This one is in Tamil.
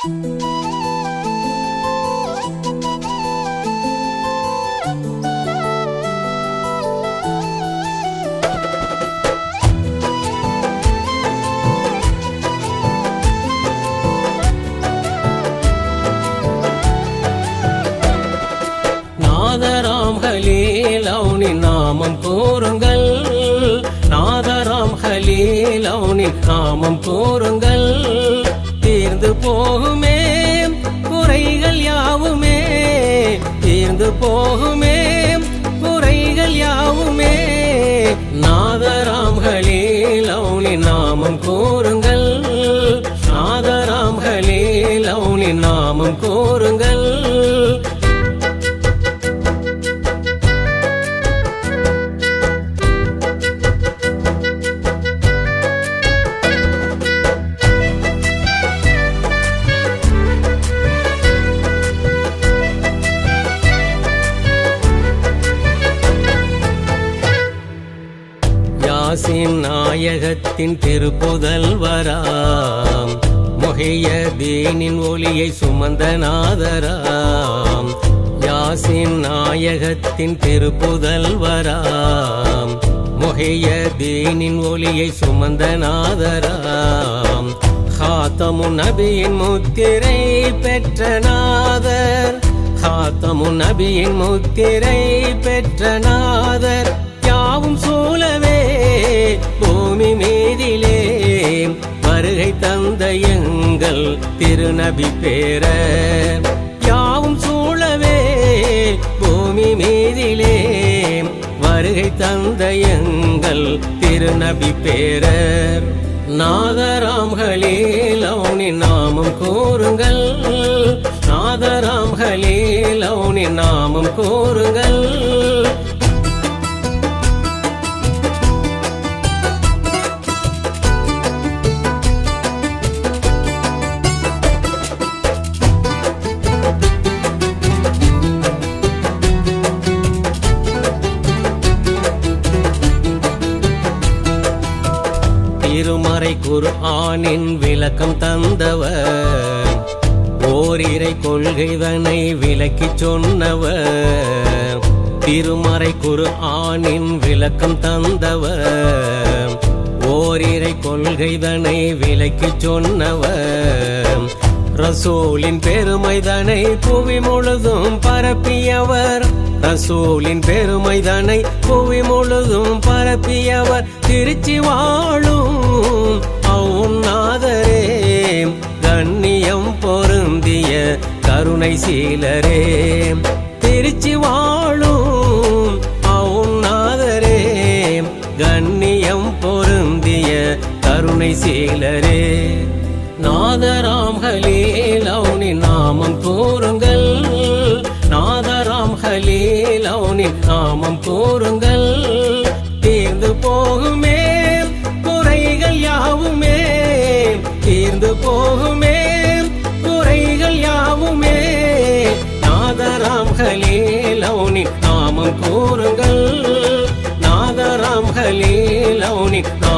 நாதராம் ஹலீல் அவனின் நாமம் கூறுங்கள் நாதராம் ஹலீல் அவனின் நாமம் கூறுங்கள் தீர்ந்து போகுமே குறைகள் யாவுமே தீர்ந்து போகுமே குறைகள் யாவுமே நாதராம் ஹலீல் அவனின் நாமம் கூறுங்கள் நாதராம் ஹலீல் அவனின் நாமம் கூறுங்கள் யாசின் நாயகத்தின் திருப்புதல்வராம் மொஹைய தீனின் ஒளியை சுமந்த நாதராம் யாசின் நாயகத்தின் திருப்புதல்வராம் மொஹைய தீனின் ஒளியை சுமந்த நாதராம் ஹாத்தமு நபியின் முத்திரை பெற்ற நாதர் ஹாத்தமு நபியின் முத்திரை பெற்ற நாதர் யாவும் சூழவே பூமி மீதிலே வருகை தந்த எங்கள் திருநபி பேர யாவும் சூழவே பூமி மீதிலே வருகை தந்த எங்கள் திருநபி பேரர் நாதராம்களில் அவனின் நாமம் கூறுங்கள் நாதராம்களில் அவனின் நாமம் கூறுங்கள் திருமறை குரு ஆனின் விளக்கம் தந்தவர் ஓரிரை கொள்கைதனை விளக்கிச் சொன்னவர் திருமறை குரு ஆனின் விளக்கம் தந்தவர் ஓரிரை கொள்கைதனை விளக்கிச் சொன்னவர் ரசூலின் பெருமைதனை புவி முழுதும் பரப்பியவர் ரசூலின் பெருமைதனை புவி முழுதும் பரப்பியவர் திருச்சி வாழும் அவுநாதரே கண்ணியம் பொருந்திய கருணை சீலரே திருச்சி வாழும் அவுநாதரே கண்ணியம் பொருந்திய கருணை சீலரே நாதராம் ஹலீல் அவனின் நாமம் கூறுங்கள் நாதராம் ஹலீல் அவனின் நாமம் கூறுங்கள் தீர்ந்து போகுமே குறைகள் யாவுமே தீர்ந்து போகுமே குறைகள் யாவுமே நாதராம் ஹலீல் அவனின் நாமம் கூறுங்கள் நாதராம் ஹலீல் அவனின்